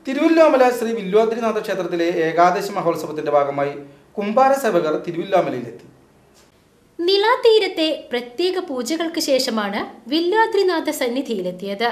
തിരുവല്ലോമല ശ്രീ വില്വാദ്രിനാഥ ക്ഷേത്രത്തിലെ ഏകാദശി മഹോത്സവത്തിന്റെ ഭാഗമായി കുംഭാര സേവകർ തിരുവല്ലോമലയിലെത്തി നിലാതീരത്തെ പ്രത്യേക പൂജകൾക്ക് ശേഷമാണ് വില്ലാദ്രിനാഥ സന്നിധിയിലെത്തിയത്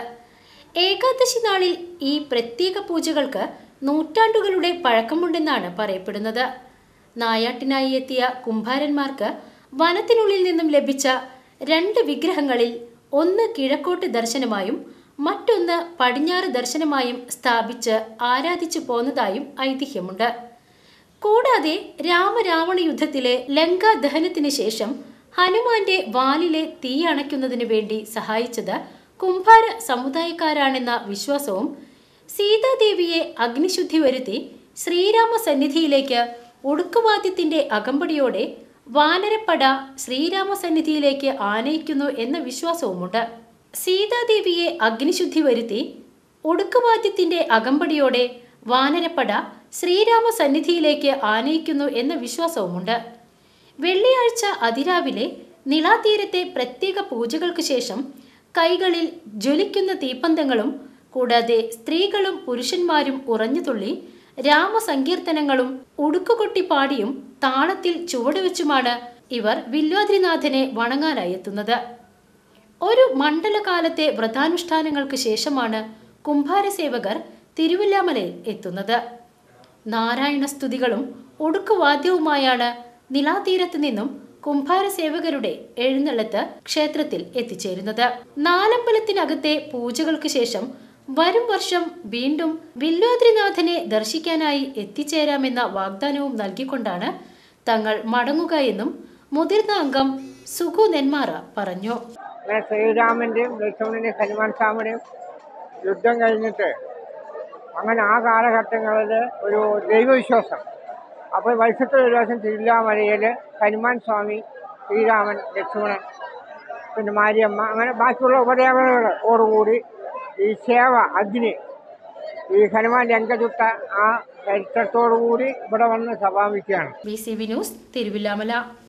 ഏകാദശി നാളിൽ ഈ പ്രത്യേക പൂജകൾക്ക് നൂറ്റാണ്ടുകളുടെ പഴക്കമുണ്ടെന്നാണ് പറയപ്പെടുന്നത് നായാട്ടിനായി എത്തിയ കുംഭാരന്മാർക്ക് വനത്തിനുള്ളിൽ നിന്നും ലഭിച്ച രണ്ട് വിഗ്രഹങ്ങളിൽ ഒന്ന് കിഴക്കോട്ട് ദർശനമായും മറ്റൊന്ന് പടിഞ്ഞാറ് ദർശനമായും സ്ഥാപിച്ച് ആരാധിച്ചു പോന്നതായും ഐതിഹ്യമുണ്ട് കൂടാതെ രാമരാവണ യുദ്ധത്തിലെ ലങ്കാ ദഹനത്തിന് ശേഷം ഹനുമാന്റെ വാലിലെ തീ അണയ്ക്കുന്നതിനു വേണ്ടി സഹായിച്ചത് കുംഭാര സമുദായക്കാരാണെന്ന വിശ്വാസവും സീതാദേവിയെ അഗ്നിശുദ്ധി വരുത്തി ശ്രീരാമ സന്നിധിയിലേക്ക് ഉടുക്കുവാദ്യത്തിന്റെ അകമ്പടിയോടെ വാനരപ്പട ശ്രീരാമ സന്നിധിയിലേക്ക് ആനയിക്കുന്നു എന്ന വിശ്വാസവുമുണ്ട് സീതാദേവിയെ അഗ്നിശുദ്ധി വരുത്തി ഒടുക്കുവാദ്യത്തിന്റെ അകമ്പടിയോടെ വാനരപ്പട ശ്രീരാമ സന്നിധിയിലേക്ക് ആനയിക്കുന്നു എന്ന വിശ്വാസവുമുണ്ട് വെള്ളിയാഴ്ച അതിരാവിലെ നിളാതീരത്തെ പ്രത്യേക പൂജകൾക്ക് ശേഷം കൈകളിൽ ജ്വലിക്കുന്ന തീപ്പന്തങ്ങളും കൂടാതെ സ്ത്രീകളും പുരുഷന്മാരും ഉറഞ്ഞുതുള്ളി രാമസങ്കീർത്തനങ്ങളും ഉടുക്കുകൊട്ടി പാടിയും താളത്തിൽ ചുവടുവെച്ചുമാണ് ഇവർ വില്വാദ്രിനാഥനെ വണങ്ങാനായി എത്തുന്നത് ഒരു മണ്ഡലകാലത്തെ വ്രതാനുഷ്ഠാനങ്ങൾക്ക് ശേഷമാണ് കുംഭാരസേവകർ തിരുവല്ലാമലയിൽ എത്തുന്നത് നാരായണ സ്തുതികളും ഒടുക്കുവാദ്യവുമായാണ് നിലാതീരത്ത് നിന്നും കുംഭാരസേവകരുടെ എഴുന്നള്ളത്ത് ക്ഷേത്രത്തിൽ എത്തിച്ചേരുന്നത് നാലമ്പലത്തിനകത്തെ പൂജകൾക്ക് ശേഷം വരും വർഷം വീണ്ടും വില്ലോദ്രിനാഥനെ ദർശിക്കാനായി എത്തിച്ചേരാമെന്ന വാഗ്ദാനവും നൽകിക്കൊണ്ടാണ് തങ്ങൾ മടങ്ങുക എന്നും മുതിർന്ന അംഗം സുഗു നെന്മാറ പറഞ്ഞു അങ്ങനെ ശ്രീരാമൻ്റെയും ലക്ഷ്മണൻ്റെയും ഹനുമാൻ സ്വാമിയുടെയും യുദ്ധം കഴിഞ്ഞിട്ട് അങ്ങനെ ആ കാലഘട്ടങ്ങളിൽ ഒരു ദൈവവിശ്വാസം അപ്പോൾ വർഷത്തിൽ ഒരു ദിവസം തിരുവില്ലാമലയിൽ ഹനുമാൻ സ്വാമി ശ്രീരാമൻ ലക്ഷ്മണൻ പിന്നെ മാരിയമ്മ അങ്ങനെ ബാക്കിയുള്ള ഉപദേവതകളോടുകൂടി ഈ സേവ അഗ്നി ഈ ഹനുമാൻ ലങ്കചുട്ട ആ ചരിത്രത്തോടു കൂടി ഇവിടെ വന്ന് സമാപിക്കുകയാണ് B C V news Thiruvilwamala